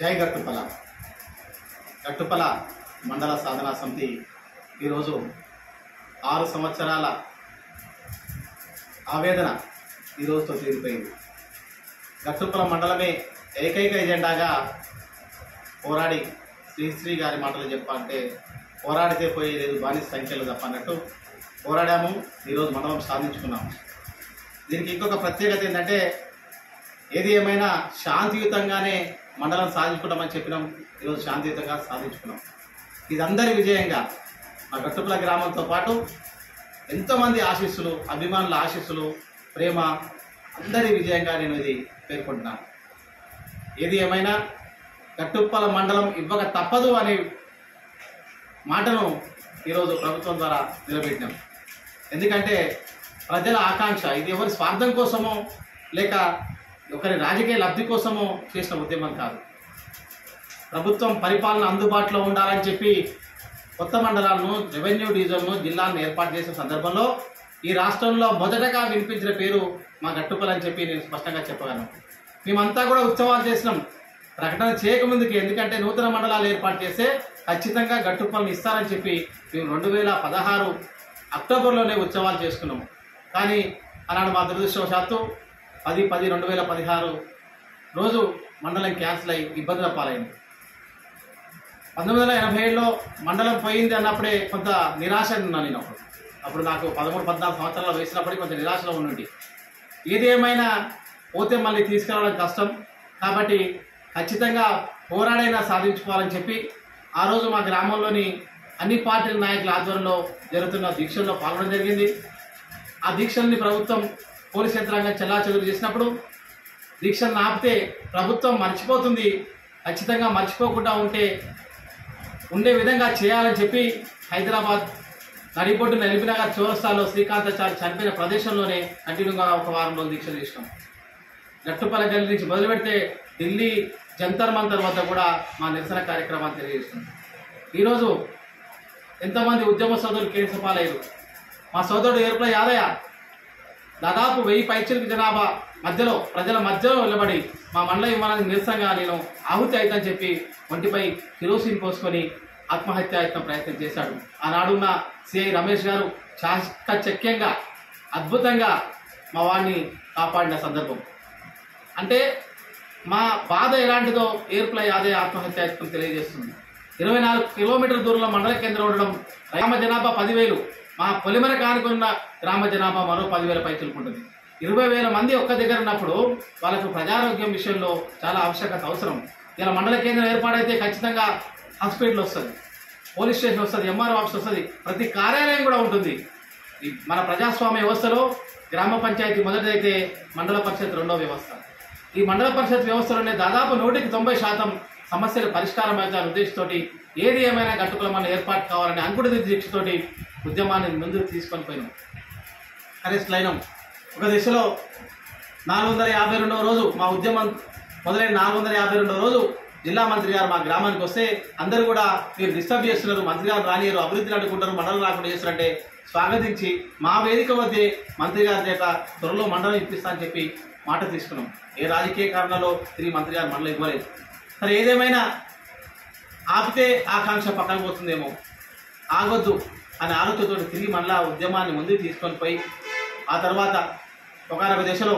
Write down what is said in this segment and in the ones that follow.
జై గట్టుపల గట్టుపల మండల సాధనా సమితి ఈరోజు ఆరు సంవత్సరాల ఆవేదన ఈ రోజుతో తీరిపోయింది గట్టుపల మండలమే ఏకైక ఎజెండాగా పోరాడి శ్రీశ్రీ గారి మాటలు చెప్పాలంటే పోరాడితే పోయేది బానిస సంఖ్యలు తప్ప అన్నట్టు పోరాడాము ఈరోజు మండలం సాధించుకున్నాము దీనికి ఇంకొక ప్రత్యేకత ఏంటంటే ఏది ఏమైనా శాంతియుతంగానే మండలం సాధించుకుంటామని చెప్పినాం ఈరోజు శాంతియుతంగా సాధించుకున్నాం ఇది అందరి విజయంగా మా గట్టుపుల గ్రామంతో పాటు ఎంతోమంది ఆశీస్సులు అభిమానుల ఆశీస్సులు ప్రేమ అందరి విజయంగా నేను ఇది పేర్కొంటున్నాను ఏది ఏమైనా గట్టుప్పల మండలం ఇవ్వక తప్పదు అనే మాటను ఈరోజు ప్రభుత్వం ద్వారా నిలబెట్టినాం ఎందుకంటే ప్రజల ఆకాంక్ష ఇది ఎవరి స్వార్థం కోసమో లేక ఒకరి రాజకీయ లబ్ధి కోసమో చేసిన ఉద్యమం కాదు ప్రభుత్వం పరిపాలన అందుబాటులో ఉండాలని చెప్పి కొత్త మండలాలను రెవెన్యూ డివిజన్ను జిల్లాలను ఏర్పాటు చేసిన సందర్భంలో ఈ రాష్ట్రంలో మొదటగా వినిపించిన పేరు మా గట్టుపల్ అని చెప్పి నేను స్పష్టంగా చెప్పగలను మేమంతా కూడా ఉత్సవాలు చేసినాం ప్రకటన చేయకముందుకి ఎందుకంటే నూతన మండలాలు ఏర్పాటు చేస్తే ఖచ్చితంగా గట్టుపల్ని ఇస్తారని చెప్పి మేము రెండు వేల పదహారు అక్టోబర్లోనే ఉత్సవాలు చేసుకున్నాము కానీ అలాంటి మా దురదృష్టవశాత్తు పది పది రెండు వేల పదిహారు రోజు మండలం క్యాన్సిల్ అయ్యి ఇబ్బందుల పాలైంది పంతొమ్మిది వందల ఎనభై ఏడులో మండలం పోయింది అన్నప్పుడే కొంత నిరాశ ఉన్నాను నేను అప్పుడు అప్పుడు నాకు పదమూడు పద్నాలుగు సంవత్సరాలు వేసినప్పటికీ కొంచెం నిరాశలో ఉండి ఏది ఏమైనా పోతే మళ్ళీ తీసుకురావడం కష్టం కాబట్టి ఖచ్చితంగా పోరాడైనా సాధించుకోవాలని చెప్పి ఆ రోజు మా గ్రామంలోని అన్ని పార్టీల నాయకుల ఆధ్వర్యంలో జరుగుతున్న దీక్షల్లో పాల్గొనడం జరిగింది ఆ దీక్షల్ని ప్రభుత్వం పోలీస్ యంత్రాంగం చెల్లా చేసినప్పుడు దీక్షలను ఆపితే ప్రభుత్వం మర్చిపోతుంది ఖచ్చితంగా మర్చిపోకుండా ఉంటే ఉండే విధంగా చేయాలని చెప్పి హైదరాబాద్ నడిబొడ్డున ఎల్బీనగర్ చౌరస్తాలో శ్రీకాంతాచారి చనిపోయిన ప్రదేశంలోనే కంటిన్యూగా ఒక వారం రోజులు దీక్ష చేసినాం గట్టుపల్ల గల్లి నుంచి మొదలు పెడితే ఢిల్లీ జంతర్ మంతర్ వద్ద కూడా మా నిరసన కార్యక్రమాన్ని తెలియజేస్తున్నాం ఈరోజు ఎంతమంది ఉద్యమ సోదరులు కేసు పాలయ్యారు మా సోదరుడు ఏర్పడ యాదయ్య దాదాపు వెయ్యి పైచలకు జనాభా మధ్యలో ప్రజల మధ్యలో నిలబడి మా మండల విమానానికి నిరసనగా నేను ఆహుతి అవుతానని చెప్పి ఒంటిపై కిరోసిన్ పోసుకొని ఆత్మహత్య యత్నం ప్రయత్నం చేశాడు ఆనాడున్న సిఐ రమేష్ గారు చాకచక్యంగా అద్భుతంగా మా వాడిని కాపాడిన సందర్భం అంటే మా బాధ ఎలాంటిదో ఏర్పుల యాదయ్య ఆత్మహత్య యత్నం తెలియజేస్తుంది ఇరవై నాలుగు కిలోమీటర్ల దూరంలో మండల కేంద్రం ఉండడం గ్రామ జనాభా పదివేలు మా పొలిమర కానుకున్న గ్రామ జనాభా మరో పదివేల పైచులకు ఉంటుంది ఇరవై వేల మంది ఒక్క దగ్గర ఉన్నప్పుడు వాళ్ళకు ప్రజారోగ్యం విషయంలో చాలా ఆవశ్యకత అవసరం ఇలా మండల కేంద్రం ఏర్పాటైతే ఖచ్చితంగా హాస్పిటల్ వస్తుంది పోలీస్ స్టేషన్ వస్తుంది ఎంఆర్ఓ ఆఫీస్ వస్తుంది ప్రతి కార్యాలయం కూడా ఉంటుంది ఈ మన ప్రజాస్వామ్య వ్యవస్థలో గ్రామ పంచాయతీ మొదటిదైతే మండల పరిషత్ రెండో వ్యవస్థ ఈ మండల పరిషత్ వ్యవస్థలోనే దాదాపు నూటికి తొంభై శాతం సమస్యలు పరిష్కారం అవుతాయనే ఉద్దేశంతోటి ఏది ఏమైనా గట్టుకులమన్న ఏర్పాటు కావాలని అంకుట దీక్షతోటి ఉద్యమాన్ని ముందుకు తీసుకొని పోయినాం అరెస్ట్ అయినాం ఒక దిశలో నాలుగు వందల యాభై రెండవ రోజు మా ఉద్యమం మొదలైన నాలుగు వందల యాభై రెండవ రోజు జిల్లా మంత్రి గారు మా గ్రామానికి వస్తే అందరూ కూడా మీరు డిస్టర్బ్ చేస్తున్నారు మంత్రి గారు రానియరు అభివృద్ధిని అడ్డుకుంటారు మండలం రాకుండా చేస్తారంటే స్వాగతించి మా వేదిక వద్దే మంత్రి గారి చేత త్వరలో మండలం ఇప్పిస్తా అని చెప్పి మాట తీసుకున్నాం ఏ రాజకీయ కారణాలు తిరిగి మంత్రి గారు మండలం ఇవ్వలేదు సరే ఏదేమైనా ఆపితే ఆకాంక్ష పక్కన పోతుందేమో ఆగొద్దు అనే ఆలోచనతో తిరిగి మళ్ళా ఉద్యమాన్ని ముందుకు తీసుకొని పోయి ఆ తర్వాత ఒకనొక దశలో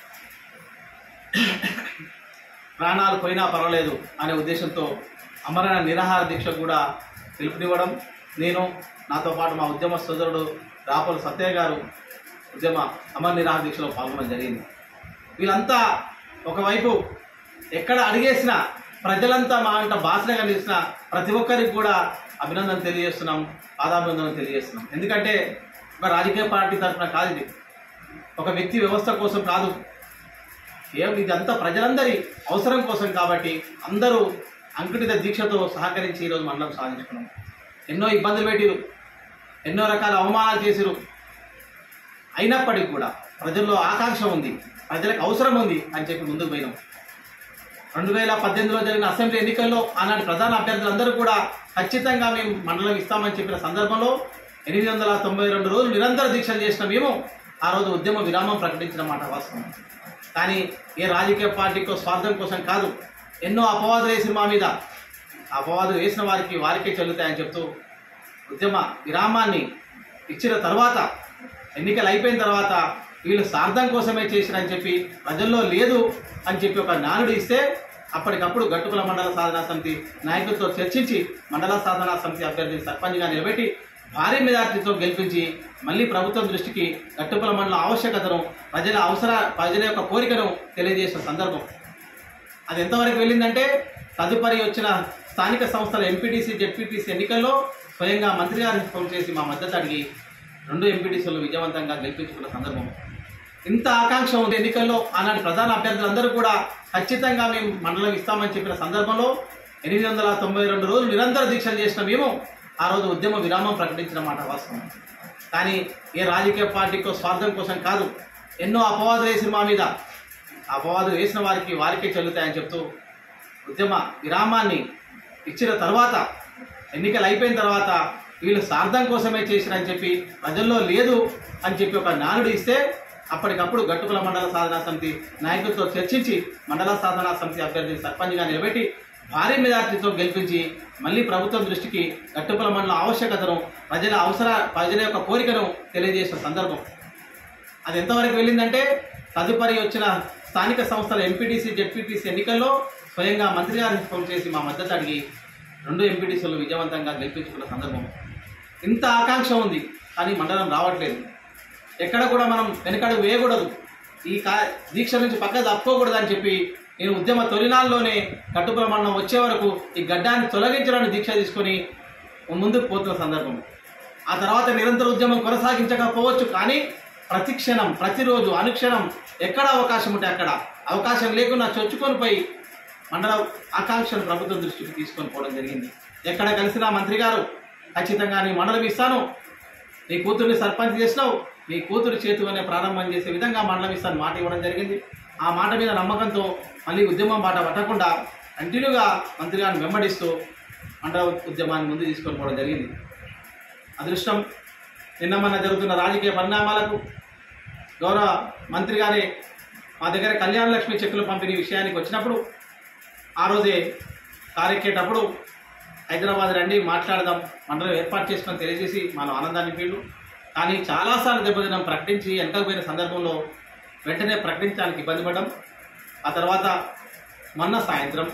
ప్రాణాలు పోయినా పర్వాలేదు అనే ఉద్దేశంతో అమరణ నిరాహార దీక్ష కూడా పిలుపునివ్వడం నేను నాతో పాటు మా ఉద్యమ సోదరుడు రాపల సత్య గారు ఉద్యమ అమర నిరాహార దీక్షలో పాల్గొనడం జరిగింది వీళ్ళంతా ఒకవైపు ఎక్కడ అడిగేసినా ప్రజలంతా మా అంట భాషగా నిలిచిన ప్రతి ఒక్కరికి కూడా అభినందన తెలియజేస్తున్నాం పాదాభినందన తెలియజేస్తున్నాం ఎందుకంటే ఒక రాజకీయ పార్టీ తరఫున కాదు ఇది ఒక వ్యక్తి వ్యవస్థ కోసం కాదు కేవలం ఇదంతా ప్రజలందరి అవసరం కోసం కాబట్టి అందరూ అంకుటిత దీక్షతో సహకరించి ఈరోజు మండలం సాధించుకున్నాం ఎన్నో ఇబ్బందులు పెట్టిరు ఎన్నో రకాల అవమానాలు చేసిరు అయినప్పటికీ కూడా ప్రజల్లో ఆకాంక్ష ఉంది ప్రజలకు అవసరం ఉంది అని చెప్పి ముందుకు పోయినాం రెండు వేల పద్దెనిమిదిలో జరిగిన అసెంబ్లీ ఎన్నికల్లో ఆనాటి ప్రధాన అభ్యర్థులందరూ కూడా ఖచ్చితంగా మేము మండలం ఇస్తామని చెప్పిన సందర్భంలో ఎనిమిది వందల తొంభై రెండు రోజులు నిరంతర దీక్షలు చేసిన మేము ఆ రోజు ఉద్యమ విరామం ప్రకటించిన మాట వాస్తవం కానీ ఏ రాజకీయ పార్టీకో స్వార్థం కోసం కాదు ఎన్నో అపవాదులు వేసిన మా మీద ఆ అపవాదులు వేసిన వారికి వారికే చెల్లుతాయని చెప్తూ ఉద్యమ విరామాన్ని ఇచ్చిన తర్వాత ఎన్నికలు అయిపోయిన తర్వాత వీళ్ళు స్వార్థం కోసమే చేసిరని చెప్పి ప్రజల్లో లేదు అని చెప్పి ఒక నానుడు ఇస్తే అప్పటికప్పుడు గట్టుకుల మండల సాధనా సమితి నాయకులతో చర్చించి మండల సాధనా సమితి అభ్యర్థిని సర్పంచ్గా నిలబెట్టి భారీ మెజార్టీతో గెలిపించి మళ్ళీ ప్రభుత్వం దృష్టికి గట్టుకుల మండల ఆవశ్యకతను ప్రజల అవసర ప్రజల యొక్క కోరికను తెలియజేసిన సందర్భం అది ఎంతవరకు వెళ్ళిందంటే తదుపరి వచ్చిన స్థానిక సంస్థల ఎంపీటీసీ జెడ్పీటీసీ ఎన్నికల్లో స్వయంగా మంత్రి గారికి ఫోన్ చేసి మా మద్దతు అడిగి రెండు ఎంపీటీసీలు విజయవంతంగా గెలిపించుకున్న సందర్భం ఇంత ఆకాంక్ష ఉంది ఎన్నికల్లో ఆనాటి ప్రధాన అభ్యర్థులందరూ కూడా ఖచ్చితంగా మేము మండలం ఇస్తామని చెప్పిన సందర్భంలో ఎనిమిది వందల తొంభై రెండు రోజులు నిరంతర దీక్షలు చేసిన మేము ఆ రోజు ఉద్యమ విరామం ప్రకటించిన మాట వాస్తవం కానీ ఏ రాజకీయ పార్టీకో స్వార్థం కోసం కాదు ఎన్నో అపవాదులు వేసిన మా మీద ఆ అపవాదులు వేసిన వారికి వారికే చెల్లుతాయని చెప్తూ ఉద్యమ విరామాన్ని ఇచ్చిన తర్వాత ఎన్నికలు అయిపోయిన తర్వాత వీళ్ళు స్వార్థం కోసమే చేసిరని చెప్పి ప్రజల్లో లేదు అని చెప్పి ఒక నానుడు ఇస్తే అప్పటికప్పుడు గట్టుకుల మండల సాధనా సమితి నాయకులతో చర్చించి మండల సాధనా సమితి అభ్యర్థిని సర్పంచ్గా నిలబెట్టి భారీ మెజార్టీతో గెలిపించి మళ్ళీ ప్రభుత్వం దృష్టికి గట్టుకుల మండల ఆవశ్యకతను ప్రజల అవసర ప్రజల యొక్క కోరికను తెలియజేసిన సందర్భం అది ఎంతవరకు వెళ్ళిందంటే తదుపరి వచ్చిన స్థానిక సంస్థల ఎంపీటీసీ జెడ్పీటీసీ ఎన్నికల్లో స్వయంగా మంత్రి గారికి ఫోన్ చేసి మా మద్దతు అడిగి రెండు ఎంపీటీసీలు విజయవంతంగా గెలిపించుకున్న సందర్భం ఇంత ఆకాంక్ష ఉంది కానీ మండలం రావట్లేదు ఎక్కడ కూడా మనం వెనకడుగు వేయకూడదు ఈ కా దీక్ష నుంచి పక్క తప్పుకోకూడదు అని చెప్పి నేను ఉద్యమ తొలినాల్లోనే కట్టుకుల మండలం వచ్చే వరకు ఈ గడ్డాన్ని తొలగించడానికి దీక్ష తీసుకొని ముందుకు పోతున్న సందర్భం ఆ తర్వాత నిరంతర ఉద్యమం కొనసాగించకపోవచ్చు కానీ ప్రతి క్షణం ప్రతిరోజు అనుక్షణం ఎక్కడ అవకాశం ఉంటే అక్కడ అవకాశం లేకుండా చొచ్చుకొని పోయి మండల ఆకాంక్షను ప్రభుత్వం దృష్టికి తీసుకొని పోవడం జరిగింది ఎక్కడ కలిసినా మంత్రి గారు ఖచ్చితంగా నీ మండలం ఇస్తాను నీ కూతుర్ని సర్పంచ్ చేసినావు నీ కూతురు చేతిలోనే ప్రారంభం చేసే విధంగా మండలం ఇస్తాను మాట ఇవ్వడం జరిగింది ఆ మాట మీద నమ్మకంతో మళ్ళీ ఉద్యమం బాట పట్టకుండా కంటిన్యూగా మంత్రి గారిని వెంబడిస్తూ మండల ఉద్యమాన్ని ముందు తీసుకొని పోవడం జరిగింది అదృష్టం నిన్న మొన్న జరుగుతున్న రాజకీయ పరిణామాలకు గౌరవ మంత్రి గారే మా దగ్గర కళ్యాణ లక్ష్మి చెక్కులు పంపిణీ విషయానికి వచ్చినప్పుడు ఆ రోజే కారెక్కేటప్పుడు హైదరాబాద్ రండి మాట్లాడదాం మండలం ఏర్పాటు చేసుకొని తెలియజేసి మనం ఆనందాన్ని పీళ్ళు కానీ చాలాసార్లు దెబ్బతినం ప్రకటించి వెనకపోయిన సందర్భంలో వెంటనే ప్రకటించడానికి ఇబ్బంది పడ్డాం ఆ తర్వాత మొన్న సాయంత్రం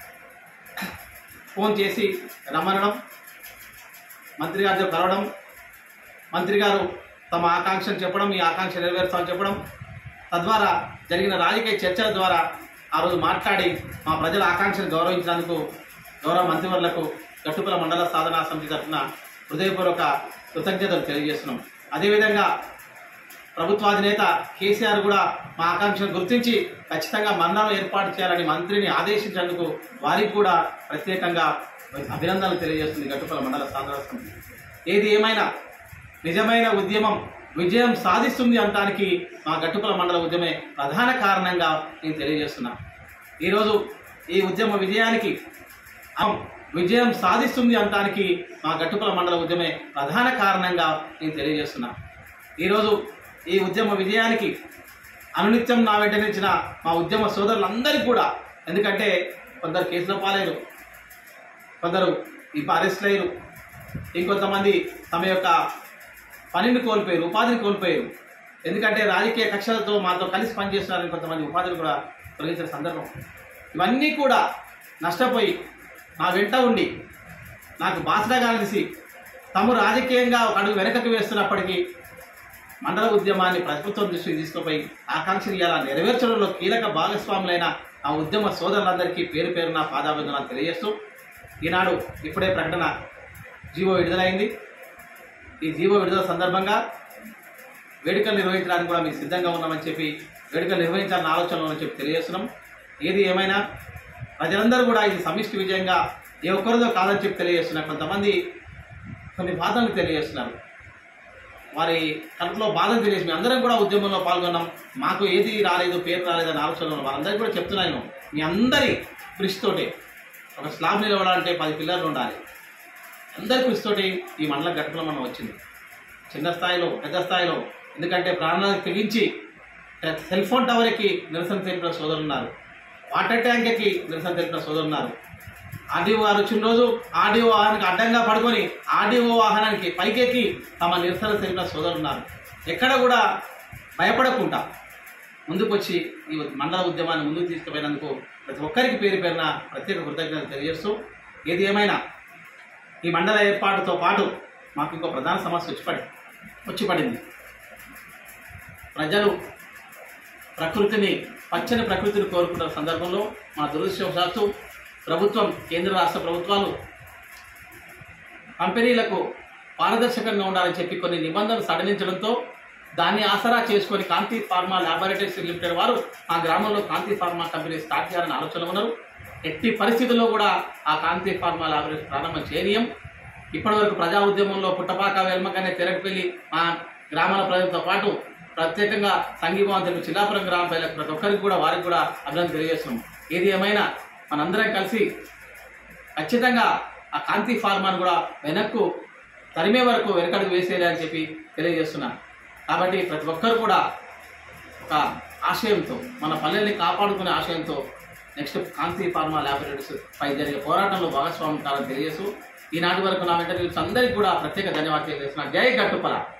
ఫోన్ చేసి రమ్మనడం మంత్రి గారితో కలవడం మంత్రి గారు తమ ఆకాంక్షను చెప్పడం ఈ ఆకాంక్ష నెరవేరుస్తామని చెప్పడం తద్వారా జరిగిన రాజకీయ చర్చల ద్వారా ఆ రోజు మాట్లాడి మా ప్రజల ఆకాంక్షను గౌరవించినందుకు గౌరవ మంత్రివర్లకు గట్టుకుల మండల సాధనా సమితి తరఫున హృదయపూర్వక కృతజ్ఞతలు తెలియజేస్తున్నాం అదేవిధంగా ప్రభుత్వాధినేత కేసీఆర్ కూడా మా ఆకాంక్షను గుర్తించి ఖచ్చితంగా మండలం ఏర్పాటు చేయాలని మంత్రిని ఆదేశించేందుకు వారికి కూడా ప్రత్యేకంగా అభినందనలు తెలియజేస్తుంది గట్టుకుల మండల సాధనా సమితి ఏది ఏమైనా నిజమైన ఉద్యమం విజయం సాధిస్తుంది అనడానికి మా గట్టుకుల మండల ఉద్యమే ప్రధాన కారణంగా నేను తెలియజేస్తున్నా ఈరోజు ఈ ఉద్యమ విజయానికి అం విజయం సాధిస్తుంది అనడానికి మా గట్టుకుల మండల ఉద్యమే ప్రధాన కారణంగా నేను తెలియజేస్తున్నా ఈరోజు ఈ ఉద్యమ విజయానికి అనునిత్యం నా వెంట నిలిచిన మా ఉద్యమ సోదరులందరికీ కూడా ఎందుకంటే కొందరు కేసుల పాలయ్యారు కొందరు ఈ అరెస్ట్ అయ్యారు ఇంకొంతమంది తమ యొక్క పనిని కోల్పోయారు ఉపాధిని కోల్పోయారు ఎందుకంటే రాజకీయ కక్షలతో మాతో కలిసి పనిచేస్తున్నారని కొంతమంది ఉపాధిని కూడా తొలగించిన సందర్భం ఇవన్నీ కూడా నష్టపోయి నా వెంట ఉండి నాకు బాసటగా నిలిచి తాము రాజకీయంగా ఒక అడుగు వెనకకు వేస్తున్నప్పటికీ మండల ఉద్యమాన్ని ప్రభుత్వం దృష్టికి తీసుకుపోయి ఆకాంక్షలు ఇలా నెరవేర్చడంలో కీలక భాగస్వాములైన ఆ ఉద్యమ సోదరులందరికీ పేరు పేరున పాదాభివందనాలు తెలియజేస్తూ ఈనాడు ఇప్పుడే ప్రకటన జీవో విడుదలైంది ఈ జీవో విడుదల సందర్భంగా వేడుకలు నిర్వహించడానికి కూడా మేము సిద్ధంగా ఉన్నామని చెప్పి వేడుకలు నిర్వహించాలని ఆలోచనలో ఉన్నామని చెప్పి తెలియజేస్తున్నాం ఏది ఏమైనా ప్రజలందరూ కూడా ఇది సమిష్టి విజయంగా ఏ ఒక్కరిదో కాదని చెప్పి తెలియజేస్తున్నారు కొంతమంది కొన్ని బాధలు తెలియజేస్తున్నారు వారి కడుపులో బాధలు తెలియజేసి మేము అందరం కూడా ఉద్యమంలో పాల్గొన్నాం మాకు ఏది రాలేదు పేరు రాలేదు అని ఆలోచనలో ఉన్నాం. వాళ్ళందరికీ కూడా చెప్తున్నాను మీ అందరి కృషితోటి ఒక స్లాబ్ నిలవడాలంటే పది పిల్లర్లు ఉండాలి అందరి కృషితోటి ఈ మండల ఘటనలో మనం వచ్చింది చిన్న స్థాయిలో పెద్ద స్థాయిలో ఎందుకంటే ప్రాణాలకు తెగించి సెల్ ఫోన్ టవర్కి నిరసన తెలిపిన సోదరులు ఉన్నారు వాటర్ ట్యాంక్కి నిరసన తెలిపిన సోదరున్నారు ఆర్డీఓ గారు వచ్చిన రోజు ఆర్డీఓ వాహనానికి అడ్డంగా పడుకొని ఆర్డీఓ వాహనానికి పైకెక్కి తమ నిరసన తెలిపిన సోదరున్నారు ఎక్కడ కూడా భయపడకుండా ముందుకొచ్చి ఈ మండల ఉద్యమాన్ని ముందుకు తీసుకుపోయినందుకు ప్రతి ఒక్కరికి పేరు పేరున ప్రత్యేక కృతజ్ఞతలు తెలియజేస్తూ ఏది ఏమైనా ఈ మండల ఏర్పాటుతో పాటు మాకు ఇంకో ప్రధాన సమస్య వచ్చి పడి వచ్చి పడింది ప్రజలు ప్రకృతిని పచ్చని ప్రకృతిని కోరుకున్న సందర్భంలో మా దురదృష్టవశాత్తు ప్రభుత్వం కేంద్ర రాష్ట్ర ప్రభుత్వాలు కంపెనీలకు పారదర్శకంగా ఉండాలని చెప్పి కొన్ని నిబంధనలు సడలించడంతో దాన్ని ఆసరా చేసుకొని కాంతి ఫార్మా ల్యాబొరేటరీస్ లిమిటెడ్ వారు ఆ గ్రామంలో కాంతి ఫార్మా కంపెనీ స్టార్ట్ చేయాలని ఆలోచన ఉన్నారు ఎట్టి పరిస్థితుల్లో కూడా ఆ కాంతి ఫార్మా ల్యాబొరేటరీ ప్రారంభం చేయనీయం ఇప్పటివరకు ప్రజా ఉద్యమంలో పుట్టపాక వెల్మకనే తెరకపల్లి మా గ్రామాల ప్రజలతో పాటు ప్రత్యేకంగా సంఘీభావం తెలుపు చిల్లాపురం గ్రామ ప్రజలకు ప్రతి ఒక్కరికి కూడా వారికి కూడా అభినందన తెలియజేస్తున్నాం ఏది ఏమైనా మనందరం కలిసి ఖచ్చితంగా ఆ కాంతి ఫార్మాను కూడా వెనక్కు తరిమే వరకు వెనకడుగు వేసేయాలి అని చెప్పి తెలియజేస్తున్నా కాబట్టి ప్రతి ఒక్కరు కూడా ఒక ఆశయంతో మన పల్లెల్ని కాపాడుకునే ఆశయంతో నెక్స్ట్ కాంతి ఫార్మా ల్యాబొరేటరీస్ పై జరిగే పోరాటంలో భాగస్వామి కావాలని తెలియజేస్తూ ఈనాటి వరకు నా వెంట అందరికీ కూడా ప్రత్యేక ధన్యవాదాలు తెలియజేస్తున్నా జై గట్టుపల